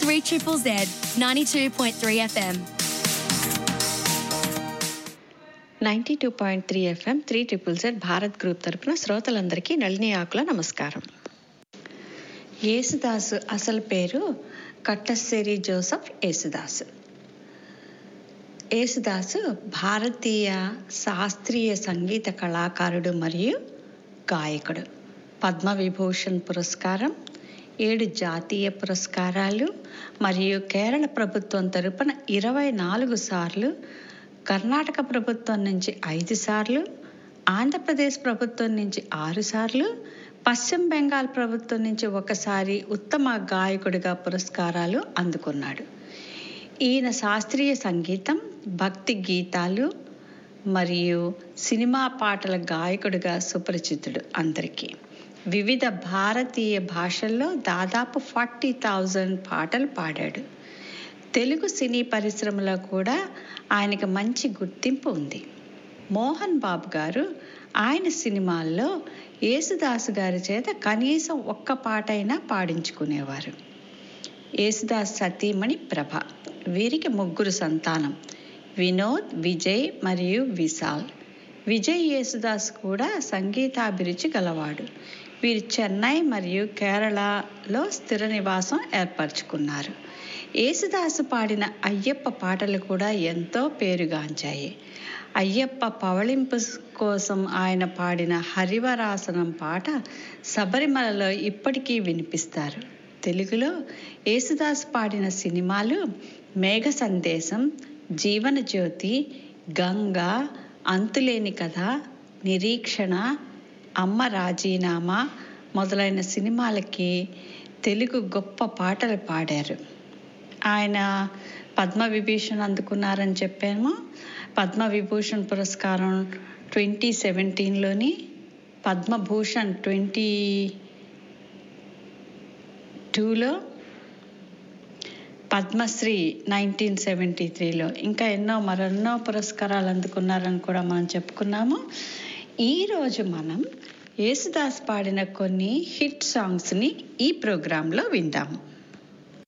3 Triple Z 92.3 FM. Ninety two point three FM three triple zed Bharat group తరపున శ్రోతలందరికీ నళిని ఆకుల నమస్కారం యేసుదాసు అసలు పేరు కట్టస్సేరి జోసఫ్ యేసుదాసు యేసుదాసు భారతీయ శాస్త్రీయ సంగీత కళాకారుడు మరియు గాయకుడు పద్మవిభూషణ్ పురస్కారం ఏడు జాతీయ పురస్కారాలు మరియు కేరళ ప్రభుత్వం తరపున ఇరవై నాలుగు సార్లు కర్ణాటక ప్రభుత్వం నుంచి ఐదు సార్లు ఆంధ్రప్రదేశ్ ప్రభుత్వం నుంచి ఆరు సార్లు పశ్చిమ బెంగాల్ ప్రభుత్వం నుంచి ఒకసారి ఉత్తమ గాయకుడిగా పురస్కారాలు అందుకున్నాడు ఈయన శాస్త్రీయ సంగీతం భక్తి గీతాలు మరియు సినిమా పాటల గాయకుడిగా సుపరిచితుడు అందరికీ వివిధ భారతీయ భాషల్లో దాదాపు ఫార్టీ థౌజండ్ పాటలు పాడాడు తెలుగు సినీ పరిశ్రమలో కూడా ఆయనకు మంచి గుర్తింపు ఉంది మోహన్ బాబు గారు ఆయన సినిమాల్లో యేసుదాసు గారి చేత కనీసం ఒక్క పాటైనా పాడించుకునేవారు యేసుదాస్ సతీమణి ప్రభ వీరికి ముగ్గురు సంతానం వినోద్ విజయ్ మరియు విశాల్ విజయ్ యేసుదాస్ కూడా సంగీతాభిరుచి గలవాడు వీరు చెన్నై మరియు కేరళలో స్థిర నివాసం ఏర్పరచుకున్నారు యేసుదాసు పాడిన అయ్యప్ప పాటలు కూడా ఎంతో పేరుగాంచాయి అయ్యప్ప పవళింపు కోసం ఆయన పాడిన హరివరాసనం పాట శబరిమలలో ఇప్పటికీ వినిపిస్తారు తెలుగులో యేసుదాస్ పాడిన సినిమాలు మేఘ సందేశం జీవన జ్యోతి గంగ అంతులేని కథ నిరీక్షణ అమ్మ రాజీనామా మొదలైన సినిమాలకి తెలుగు గొప్ప పాటలు పాడారు ఆయన పద్మవిభూషణ్ అందుకున్నారని చెప్పాము పద్మవిభూషణ్ పురస్కారం ట్వంటీ సెవెంటీన్లోని పద్మభూషణ్ ట్వంటీ టూలో పద్మశ్రీ నైన్టీన్ సెవెంటీ త్రీలో ఇంకా ఎన్నో మరెన్నో పురస్కారాలు అందుకున్నారని కూడా మనం చెప్పుకున్నాము ఈరోజు మనం యేసుదాస్ పాడిన కొన్ని హిట్ సాంగ్స్ని ఈ ప్రోగ్రాంలో విందాము